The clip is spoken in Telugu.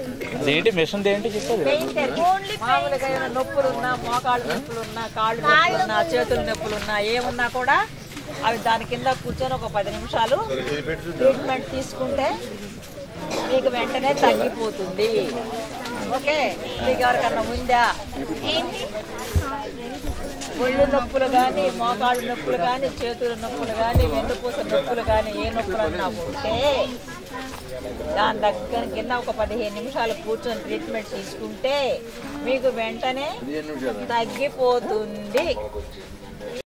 దేంటి మిషన్ దేంటి చెప్పేది మామూలుగా ఏమైనా నొప్పులు ఉన్నా మోకాళ్ళు నొప్పులు ఉన్నా కాళ్ళు నొప్పులు ఉన్నా చేతులు నొప్పులు ఉన్నా ఏమున్నా కూడా అవి దాని కింద కూర్చొని ఒక పది నిమిషాలు ట్రీట్మెంట్ తీసుకుంటే మీకు వెంటనే తగ్గిపోతుంది ఓకే మీకు ఎవరికన్నా ఉందా ఒళ్ళు నొప్పులు కానీ మోకాళ్ళు నొప్పులు కానీ చేతుల నొప్పులు కానీ వెన్నుపూస నొప్పులు కానీ ఏ నొప్పులు అన్నా ఉంటే దాని దగ్గర కింద ఒక పదిహేను నిమిషాలు కూర్చొని ట్రీట్మెంట్ తీసుకుంటే మీకు వెంటనే తగ్గిపోతుంది